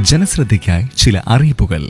ജനശ്രദ്ധയ്ക്കായി ചില അറിയിപ്പുകൾ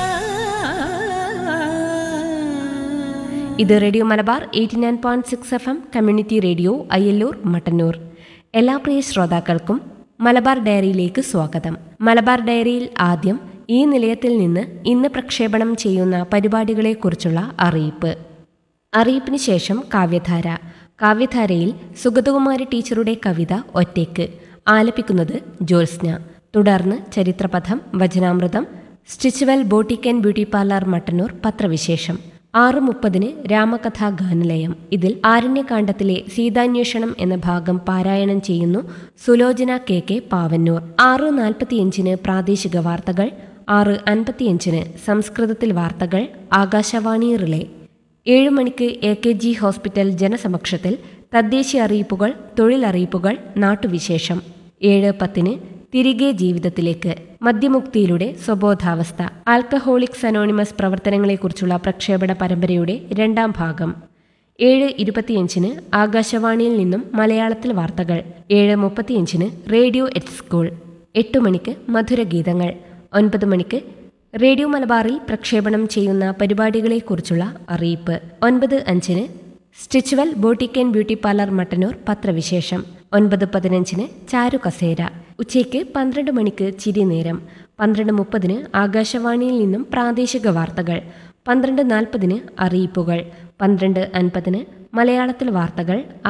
ഇത് radio Malabar eighty nine point six F M community radio Ayyalloor Mattannur എല്ലാ പ്രിയ ശ്രോതാക്കൾക്കും മലബാർ ഡയറിയിലേക്ക് സ്വാഗതം മലബാർ ഡയറിയിൽ ആദ്യം ഈ നിലയത്തിൽ നിന്ന് ഇന്ന് പ്രക്ഷേപണം ചെയ്യുന്ന പരിപാടികളെക്കുറിച്ചുള്ള അറിയിപ്പ് അറിയിപ്പിന് ശേഷം കാവ്യധാര കാവ്യധാരയിൽ സുഗതകുമാരി ടീച്ചറുടെ കവിത ഒറ്റയ്ക്ക് ആലപിക്കുന്നത് ജ്യോത്സ്ന തുടർന്ന് ചരിത്രപഥം വചനാമൃതം Stitchual boutique and beauty parlour Mattannur പത്രവിശേഷം ആറ് മുപ്പതിന് രാമകഥാ ഗാനലയം ഇതിൽ ആരണ്യകാണ്ഡത്തിലെ സീതാന്വേഷണം എന്ന ഭാഗം പാരായണം ചെയ്യുന്നു സുലോചന കെ കെ പാവന്നൂർ ആറ് നാൽപ്പത്തിയഞ്ചിന് പ്രാദേശിക വാർത്തകൾ ആറ് അൻപത്തിയഞ്ചിന് സംസ്കൃതത്തിൽ വാർത്തകൾ ആകാശവാണി റിലേ ഏഴ് മണിക്ക് എ കെ ജി ഹോസ്പിറ്റൽ ജനസമക്ഷത്തിൽ തദ്ദേശീയ അറിയിപ്പുകൾ തൊഴിലറിയിപ്പുകൾ നാട്ടുവിശേഷം ഏഴ് പത്തിന് തിരികെ ജീവിതത്തിലേക്ക് മദ്യമുക്തിയിലൂടെ സ്വബോധാവസ്ഥ ആൽക്കഹോളിക്സ് അനോണിമസ് പ്രവർത്തനങ്ങളെക്കുറിച്ചുള്ള പ്രക്ഷേപണ പരമ്പരയുടെ രണ്ടാം ഭാഗം ഏഴ് ഇരുപത്തിയഞ്ചിന് ആകാശവാണിയിൽ നിന്നും മലയാളത്തിൽ വാർത്തകൾ ഏഴ് മുപ്പത്തിയഞ്ചിന് റേഡിയോ എറ്റ് സ്കൂൾ എട്ട് മണിക്ക് മധുരഗീതങ്ങൾ ഒൻപത് മണിക്ക് റേഡിയോ മലബാറിൽ പ്രക്ഷേപണം ചെയ്യുന്ന പരിപാടികളെക്കുറിച്ചുള്ള അറിയിപ്പ് ഒൻപത് അഞ്ചിന് Stitchual boutique and beauty parlour Mattannur പത്രവിശേഷം ഒൻപത് പതിനഞ്ചിന് ചാരു കസേര ഉച്ചയ്ക്ക് പന്ത്രണ്ട് മണിക്ക് ചിരി നേരം പന്ത്രണ്ട് മുപ്പതിന് ആകാശവാണിയിൽ നിന്നും പ്രാദേശിക വാർത്തകൾ പന്ത്രണ്ട് നാൽപ്പതിന് അറിയിപ്പുകൾ പന്ത്രണ്ട് അൻപതിന് മലയാളത്തിൽ വാർത്തകൾ